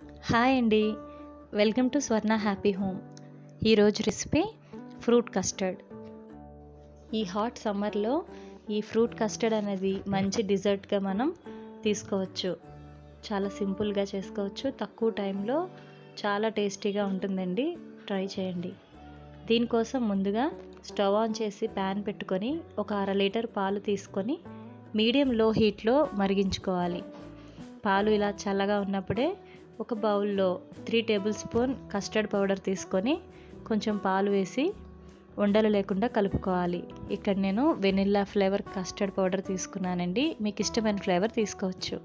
hi అండి welcome to Swarna happy home ఈరోజు recipe fruit custard ఈ హాట్ సమ్మర్లో ఈ ఫ్రూట్ కస్టర్డ్ అనేది మంచి డిజర్ట్గా మనం తీసుకోవచ్చు చాలా సింపుల్గా చేసుకోవచ్చు తక్కువ టైంలో చాలా టేస్టీగా ఉంటుందండి ట్రై చేయండి దీనికోసం ముందుగా స్టవ్ ఆన్ చేసి ప్యాన్ పెట్టుకొని ఒక అర లీటర్ పాలు తీసుకొని మీడియం లో హీట్లో మరిగించుకోవాలి పాలు ఇలా చల్లగా ఉన్నప్పుడే ఒక బౌల్లో three tablespoon custard powder తీసుకొని కొంచెం పాలు వేసి ఉండలు లేకుండా కలుపుకోవాలి ఇక్కడ నేను వెనిల్లా ఫ్లేవర్ కస్టర్డ్ పౌడర్ తీసుకున్నానండి మీకు ఇష్టమైన ఫ్లేవర్ తీసుకోవచ్చు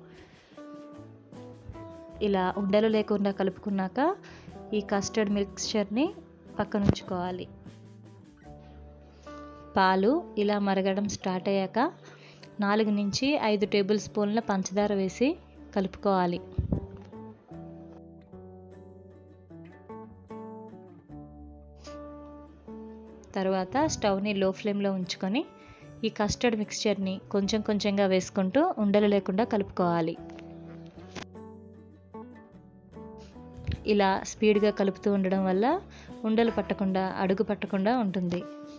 ఇలా ఉండలు లేకుండా కలుపుకున్నాక ఈ కస్టర్డ్ మిక్స్చర్ని పక్కన ఉంచుకోవాలి పాలు ఇలా మరగడం స్టార్ట్ అయ్యాక నాలుగు నుంచి ఐదు టేబుల్ స్పూన్ల పంచదార వేసి కలుపుకోవాలి తర్వాత స్టవ్ని లో ఫ్లేమ్లో ఉంచుకొని ఈ కస్టర్డ్ మిక్స్చర్ని కొంచెం కొంచెంగా వేసుకుంటూ ఉండలు లేకుండా కలుపుకోవాలి ఇలా స్పీడ్గా కలుపుతూ ఉండడం వల్ల ఉండలు పట్టకుండా అడుగు పట్టకుండా ఉంటుంది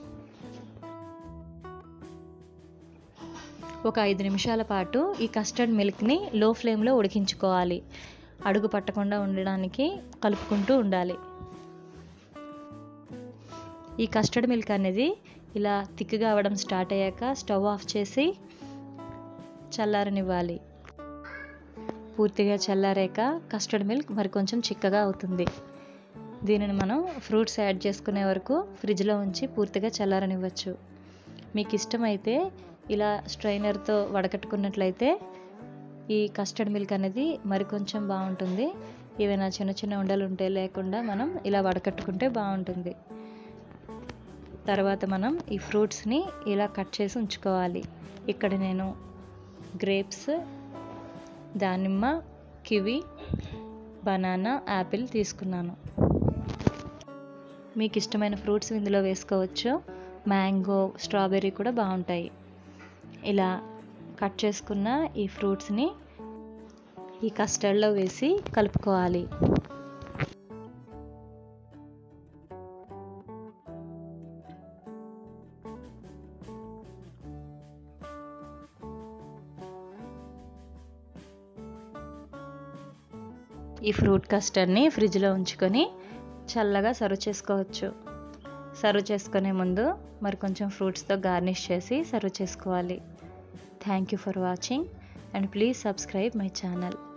ఒక ఐదు నిమిషాల పాటు ఈ కస్టర్డ్ మిల్క్ని లో ఫ్లేమ్లో ఉడికించుకోవాలి అడుగు పట్టకుండా ఉండడానికి కలుపుకుంటూ ఉండాలి ఈ కస్టర్డ్ మిల్క్ అనేది ఇలా థిక్గా అవ్వడం స్టార్ట్ అయ్యాక స్టవ్ ఆఫ్ చేసి చల్లారనివ్వాలి పూర్తిగా చల్లారాక కస్టర్డ్ మిల్క్ మరి కొంచెం చిక్కగా అవుతుంది దీనిని మనం ఫ్రూట్స్ యాడ్ చేసుకునే వరకు ఫ్రిడ్జ్లో ఉంచి పూర్తిగా చల్లారనివ్వచ్చు మీకు ఇష్టమైతే ఇలా స్ట్రైనర్తో వడకట్టుకున్నట్లయితే ఈ కస్టర్డ్ మిల్క్ అనేది మరి కొంచెం బాగుంటుంది ఏవైనా చిన్న చిన్న ఉండలు ఉంటే లేకుండా మనం ఇలా వడకట్టుకుంటే బాగుంటుంది తర్వాత మనం ఈ ఫ్రూట్స్ని ఇలా కట్ చేసి ఉంచుకోవాలి ఇక్కడ నేను గ్రేప్స్ దానిమ్మ కివి బనానా యాపిల్ తీసుకున్నాను మీకు ఇష్టమైన ఫ్రూట్స్ ఇందులో వేసుకోవచ్చు మ్యాంగో స్ట్రాబెర్రీ కూడా బాగుంటాయి ఇలా కట్ చేసుకున్న ఈ ఫ్రూట్స్ని ఈ కస్టర్డ్లో వేసి కలుపుకోవాలి ఈ ఫ్రూట్ కస్టర్డ్ని ఫ్రిడ్జ్లో ఉంచుకొని చల్లగా సర్వ్ చేసుకోవచ్చు సర్వ్ చేసుకునే ముందు మరి కొంచెం ఫ్రూట్స్తో గార్నిష్ చేసి సర్వ్ చేసుకోవాలి thank you for watching and please subscribe my channel